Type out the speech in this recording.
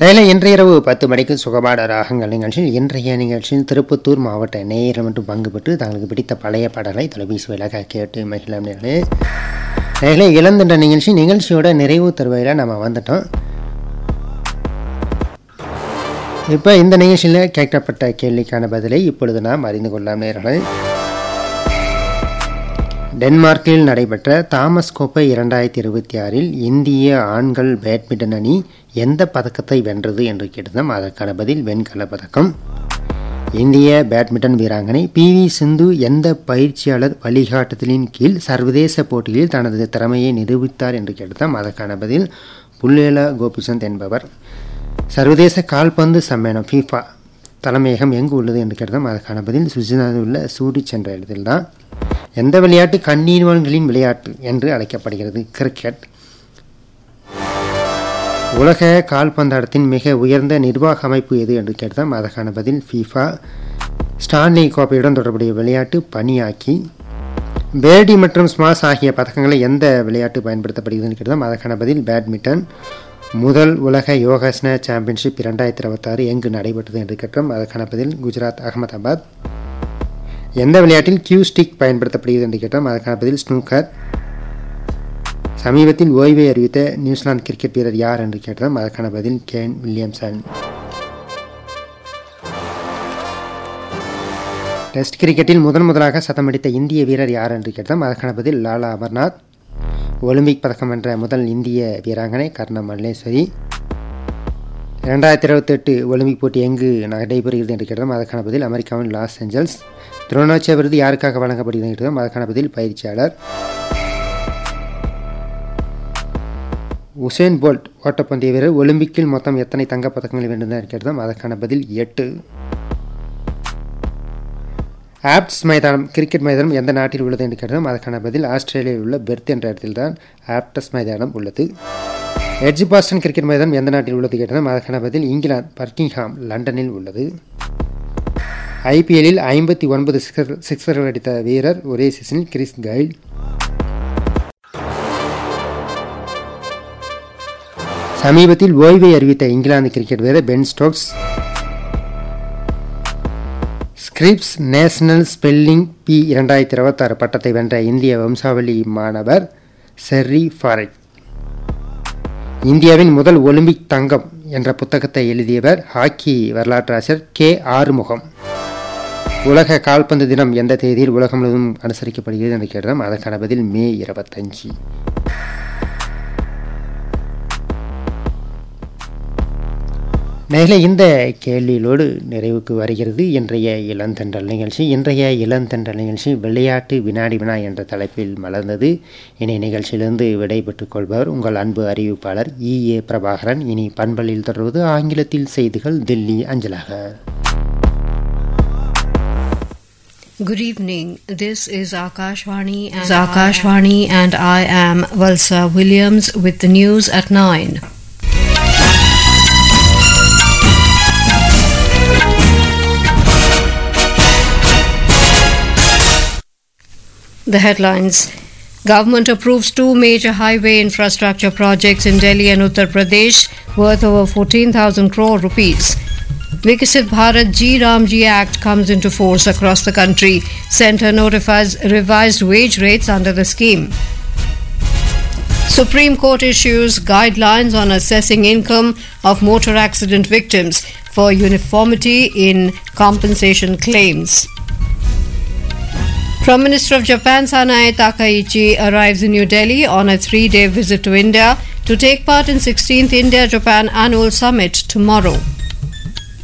அதில் இன்றைய இரவு பத்து மணிக்கு சுகபாட ராகங்கள் நிகழ்ச்சியில் இன்றைய நிகழ்ச்சியில் திருப்பத்தூர் மாவட்ட நேயர் மற்றும் பங்கு பெற்று தங்களுக்கு பிடித்த பழைய பாடலை தொலைபேசி வழியாக கேட்டு மகிழலாம் நேர்களே நேர்களே இளந்தண்ட நிகழ்ச்சி நிகழ்ச்சியோட நிறைவு தருவையில் நம்ம வந்துட்டோம் இப்போ இந்த நிகழ்ச்சியில் கேட்கப்பட்ட கேள்விக்கான பதிலை இப்பொழுது நாம் அறிந்து கொள்ளலாம் நேர்களே டென்மார்க்கில் நடைபெற்ற தாமஸ் கோப்பை இரண்டாயிரத்தி இருபத்தி ஆறில் இந்திய ஆண்கள் பேட்மிண்டன் அணி எந்த பதக்கத்தை வென்றது என்று கேட்டதும் அதற்கான பதில் வெண்கல பதக்கம் இந்திய பேட்மிண்டன் வீராங்கனை பி வி சிந்து எந்த பயிற்சியாளர் வழிகாட்டுதலின் கீழ் சர்வதேச போட்டியில் தனது திறமையை நிரூபித்தார் என்று கேட்டதாம் அதற்கான பதில் புல்லேலா கோபிசந்த் என்பவர் சர்வதேச கால்பந்து சம்மேளனம் ஃபீஃபா தலைமையகம் எங்கு உள்ளது என்று கேட்டதாம் அதற்கான பதில் சுவிட்சர்லாந்தில் உள்ள சூரிச் என்ற இடத்தில்தான் எந்த விளையாட்டு கண்ணீர்வான்களின் விளையாட்டு என்று அழைக்கப்படுகிறது கிரிக்கெட் உலக கால்பந்தாட்டத்தின் மிக உயர்ந்த நிர்வாக அமைப்பு எது என்று கேட்டால் அதற்கான பதில் ஃபீஃபா ஸ்டான்லி கோப்பையுடன் தொடர்புடைய விளையாட்டு பனியாக்கி பேடி மற்றும் ஸ்மாஸ் ஆகிய பதக்கங்களை எந்த விளையாட்டு பயன்படுத்தப்படுகிறதுன்னு கேட்டால் அதற்கான பதில் பேட்மிண்டன் முதல் உலக யோகாசன சாம்பியன்ஷிப் இரண்டாயிரத்தி இருபத்தாறு எங்கு நடைபெற்றது என்று கேட்டோம் அதற்கான பதில் குஜராத் அகமதாபாத் எந்த விளையாட்டில் கியூ ஸ்டிக் பயன்படுத்தப்படுகிறது என்று கேட்டோம் அதற்கான பதில் ஸ்னூக்கர் சமீபத்தில் ஓய்வை அறிவித்த நியூசிலாந்து கிரிக்கெட் வீரர் யார் என்று கேட்டோம் அதற்கான பதில் கேன் வில்லியம்சன் டெஸ்ட் கிரிக்கெட்டில் முதன் முதலாக சதமடித்த இந்திய வீரர் யார் என்று கேட்டோம் அதற்கான பதில் லாலா அமர்நாத் ஒலிம்பிக் பதக்கம் வென்ற முதல் இந்திய வீராங்கனை கர்ண மல்லேஸ்வரி இரண்டாயிரத்தி இருபத்தெட்டு ஒலிம்பிக் போட்டி எங்கு நடைபெறுகிறது என்று கேட்டோம் அதற்கான பதில் அமெரிக்காவின் லாஸ் ஏஞ்சல்ஸ் துரோணோச்சிய விருது யாருக்காக வழங்கப்படுகிறது கேட்டோம் அதற்கான பதில் பயிற்சியாளர் உசேன் போல்ட் ஓட்டப்பந்தய வீரர் ஒலிம்பிக்கில் மொத்தம் எத்தனை தங்கப்பதக்கங்கள் வென்றார் கேட்டோம் அதற்கான பதில் எட்டு ஆப்ட்ஸ் மைதானம் கிரிக்கெட் மைதானம் எந்த நாட்டில் உள்ளது என்று கேட்டோம் அதற்கான பதில் ஆஸ்திரேலியாவில் உள்ள பெர்த் என்ற இடத்தில்தான் ஆப்டஸ் மைதானம் உள்ளது எட்ஜ் பாஸ்டன் கிரிக்கெட் மைதானம் எந்த நாட்டில் உள்ளது கேட்டதும் அதற்கான பதில் இங்கிலாந்து பர்க்கிங்ஹாம் லண்டனில் உள்ளது ஐபிஎல்லில் ஐம்பத்தி ஒன்பது சிக்ஸர் சிக்ஸர்கள் அடித்த வீரர் ஒரே சீசனில் கிறிஸ் கைல் சமீபத்தில் ஓய்வை அறிவித்த இங்கிலாந்து கிரிக்கெட் வீரர் Ben Stokes Scripps national spelling bee இரண்டாயிரத்தி இருபத்தாறு பட்டத்தை வென்ற இந்திய வம்சாவளி மாணவர் செர்ரி ஃபாரெக் இந்தியாவின் முதல் ஒலிம்பிக் தங்கம் என்ற புத்தகத்தை எழுதியவர் ஹாக்கி வரலாற்றாசிரியர் கே ஆறுமுகம் உலக கால்பந்து தினம் எந்த தேதியில் உலகம் முழுவதும் அனுசரிக்கப்படுகிறது என்று கேட்டோம் அதற்கான பதில் மே இருபத்தஞ்சு மேலே இந்த கேள்வியோடு நிறைவுக்கு வருகிறது இன்றைய இளந்தென்றல் நிகழ்ச்சி இன்றைய இளந்தென்றல் நிகழ்ச்சி விளையாட்டு வினாடி வினா என்ற தலைப்பில் மலர்ந்தது இனி நிகழ்ச்சியிலிருந்து விடைபெற்றுக் கொள்பவர் உங்கள் அன்பு அறிவிப்பாளர் இ ஏ பிரபாகரன் இனி பண்பலில் தொடர்வது ஆங்கிலத்தில் செய்திகள் தில்லி அஞ்சலாக Good evening. This is Akashvani and Akashvani and I am Valsa Williams with the news at 9. The headlines Government approves two major highway infrastructure projects in Delhi and Uttar Pradesh worth over 14,000 crore rupees. Vikasit Bharat G Ramji Act comes into force across the country. Centre notifies revised wage rates under the scheme. Supreme Court issues guidelines on assessing income of motor accident victims for uniformity in compensation claims. Prime Minister of Japan Sanae Takaichi arrives in New Delhi on a three day visit to India to take part in 16th India Japan Annual Summit tomorrow.